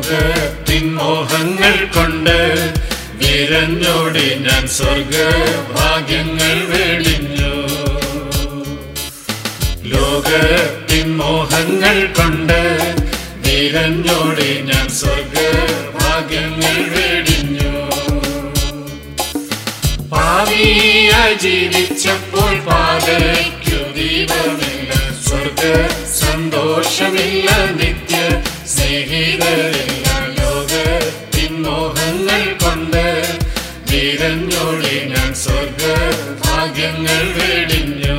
ലോകത്തിൻ മോഹങ്ങൾ കൊണ്ട് വിരഞ്ഞോടി ഞാൻ സ്വർഗഭാഗ്യങ്ങൾ വെടിഞ്ഞു ലോകത്തിൻ മോഹങ്ങൾ കൊണ്ട് വിരഞ്ഞോടി ഞാൻ സ്വർഗഭാഗ്യങ്ങൾ വെടിഞ്ഞു പാവിയായി ജീവിച്ചപ്പോൾ പാതയ്ക്കു ദീപമില്ല സ്വർഗ സന്തോഷമില്ല നിത്യ സ്നേഹിതരില്ല ലോകത്തിൻ മോഹങ്ങൾ കൊണ്ട് വിരഞ്ഞോടി ഞാൻ സ്വർഗ ഭാഗ്യങ്ങൾ വെടിഞ്ഞു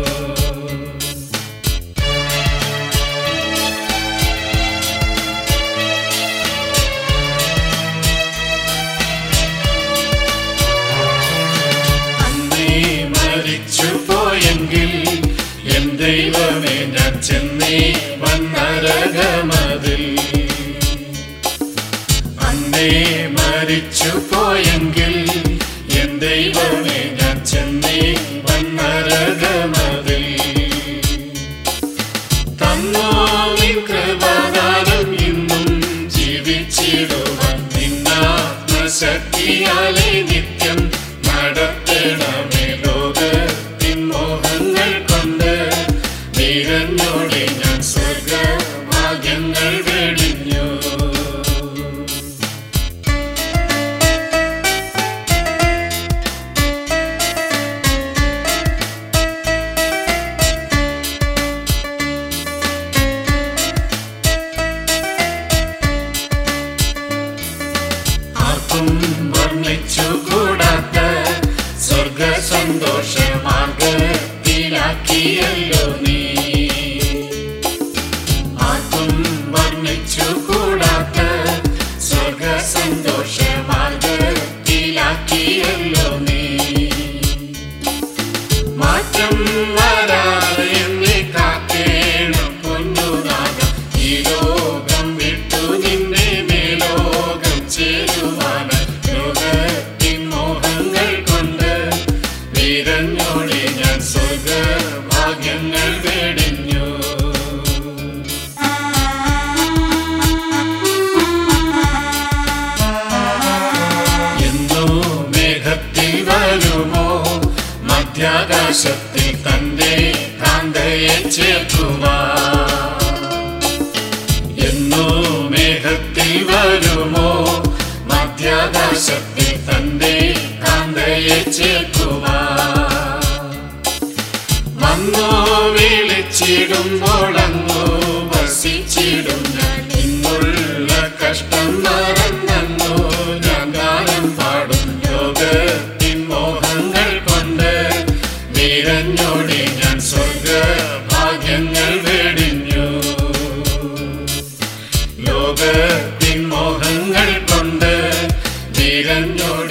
അന്നേ മരിച്ചു പോയെങ്കിൽ എൻ ദൈവമേ ഞാൻ ചെന്നേ വന്നരകമതിൽ അന്നേ മരിച്ചു പോയെങ്കിൽ എൻ ദൈവമേ ഞാൻ ചെന്നേ വന്നരകമതിൽ തന്നോ നിൻ കൃപാദാനം ഇന്നും ജീവിച്ചിടുവാൻ നിന്നാത്മശക്തിയാലെ നിത്യം നടത്തണമേ ലോകത്തിൻ മോഹങ്ങൾ കൊണ്ട് നിരഞ്ഞോടെ ഞാൻ സ്വർഗഭാഗ്യങ്ങൾ വെടിഞ്ഞു ആർക്കും വർണ്ണിച്ചു കൂടാത്ത സ്വർഗ സന്തോഷ മാർഗത്തിലാക്കിയല്ലോ നീ ആർക്കും വർണ്ണിച്ചു കൂടാത്ത സ്വർഗ സന്തോഷ മാർഗത്തിലാക്കിയല്ലോ നീ മാറ്റം വരാതെ എന്നെ കാക്കേണം പൊന്നുനാഥം ഈ ലോകം വിട്ടു നിന്നെ മേലോകം ചേരുവാന് ലോകത്തിൻ മോഹങ്ങൾ കൊണ്ട് വിരഞ്ഞോടി ഞാൻ സ്വർഗ ഭാഗ്യങ്ങൾ വെടിഞ്ഞു എന്നോ മേഘത്തിൽ വരുമോ മധ്യാകാശത്തിൽ തന്റെ കാന്തയെ ചേർക്കുവാ എന്നോ മേഘത്തിൽ വരുമോ മധ്യാകാശത്തിൽ തന്റെ കാന്തയെ ചേർക്കുവാ വന്നോ വിളിച്ചിടുമ്പോൾ അങ്ങോ വസിച്ചിടും ഞാൻ ഇന്നുള്ള കഷ്ടം മറന്നോ ഞാൻ ഗാനം പാടും ലോകത്തിൻ മോഹങ്ങൾ കൊണ്ട് നിരഞ്ഞോടി ഞാൻ സ്വർഗ ഭാഗ്യങ്ങൾ വെടിഞ്ഞു ലോകത്തിൻ മോഹങ്ങൾ കൊണ്ട് നിരഞ്ഞോടി